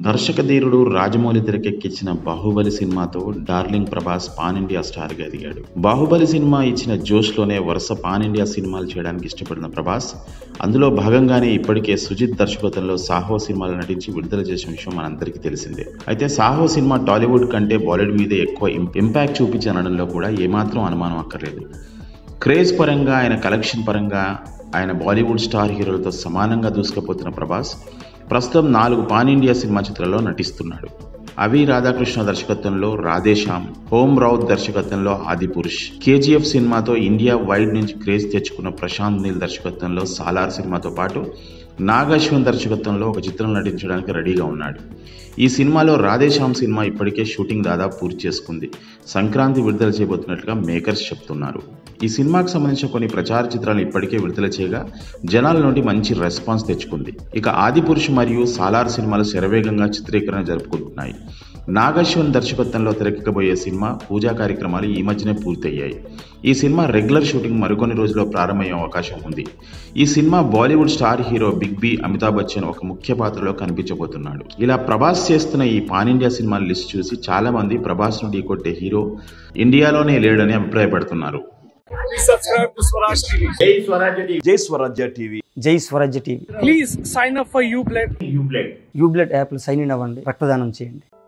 దర్శక ధీరుడు రాజమౌళి తెరకెక్కించిన బాహుబలి సినిమాతో darling Prabhas pan India star గా ఎదిగాడు బాహుబలి సినిమా ఇచ్చిన జోష్ లోనే వరుస పాన్ ఇండియా సినిమాలు చేయడానికి ఇష్టపడిన ప్రభాస్ అందులో భాగంగానే ఇప్పటికే సుజిత్ దర్శకత్వంలో సాహో సినిమాలు నటించి విడుదల చేసిన విషయం మనందరికీ తెలిసిందే అయితే సాహో సినిమా టాలీవుడ్ కంటే బాలీవుడ్ మీదే ఎక్కువ ఇం- ఇంపాక్ట్ చూపించనడంలో కూడా ఏమాత్రం అనుమానం అక్కర్లేదు క్రేజ్ పరంగా ఆయన కలెక్షన్ పరంగా ఆయన బాలీవుడ్ స్టార్ హీరోలతో సమానంగా దూసుకుపోతున్న ప్రభాస్ ప్రస్తుతం నాలుగు పాన్ ఇండియా సినిమా చిత్రాల్లో నటిస్తున్నాడు అవి రాధాకృష్ణ దర్శకత్వంలో రాధేశ్యామ్ హోమ్ రౌత్ దర్శకత్వంలో ఆదిపురుష్ కేజీఎఫ్ సినిమాతో ఇండియా వైడ్ నుంచి క్రేజ్ తెచ్చుకున్న ప్రశాంత్ నీల్ దర్శకత్వంలో సాలార్ సినిమాతో పాటు నాగశ్వన్ దర్శకత్వంలో ఒక చిత్రం నటించడానికి రెడీగా ఉన్నాడు ఈ సినిమాలో రాధేశ్యామ్ సినిమా ఇప్పటికే షూటింగ్ దాదాపు పూర్తి చేసుకుంది సంక్రాంతి విడుదల చేయబోతున్నట్లుగా మేకర్స్ చెప్తున్నారు ఈ సినిమాకు సంబంధించిన కొన్ని ప్రచార చిత్రాలు ఇప్పటికే విడుదల చేయగా జనాల నుండి మంచి రెస్పాన్స్ తెచ్చుకుంది ఇక ఆదిపురుష్ మరియు సాలార్ సినిమాలు శరవేగంగా చిత్రీకరణ జరుపుకుంటున్నాయి నాగశ్వన్ దర్శకత్వంలో తెరకెక్కబోయే సినిమా పూజా కార్యక్రమాలు ఈ మధ్యనే పూర్తయ్యాయి ఈ సినిమా రెగ్యులర్ షూటింగ్ మరికొన్ని రోజుల్లో ప్రారంభమయ్యే అవకాశం ఉంది ఈ cinema Bollywood star hero big B Amitabh Bachchan ఒక ముఖ్య పాత్రలో కనిపించబోతున్నాడు ఇలా ప్రభాస్ చేస్తున్న ఈ పాన్ ఇండియా సినిమాల లిస్ట్ చూసి చాలా మంది ప్రభాస్ ను ఢీకొట్టే హీరో ఇండియాలోనే లేడని అభిప్రాయపడుతున్నారు Please subscribe to Swaraj TV. జై స్వరాజ్య టీవీ జై Swarajya TV Please sign up for Ublade. Ublade యాప్లో సైన్ ఇన్ అవ్వండి రక్తదానం చేయండి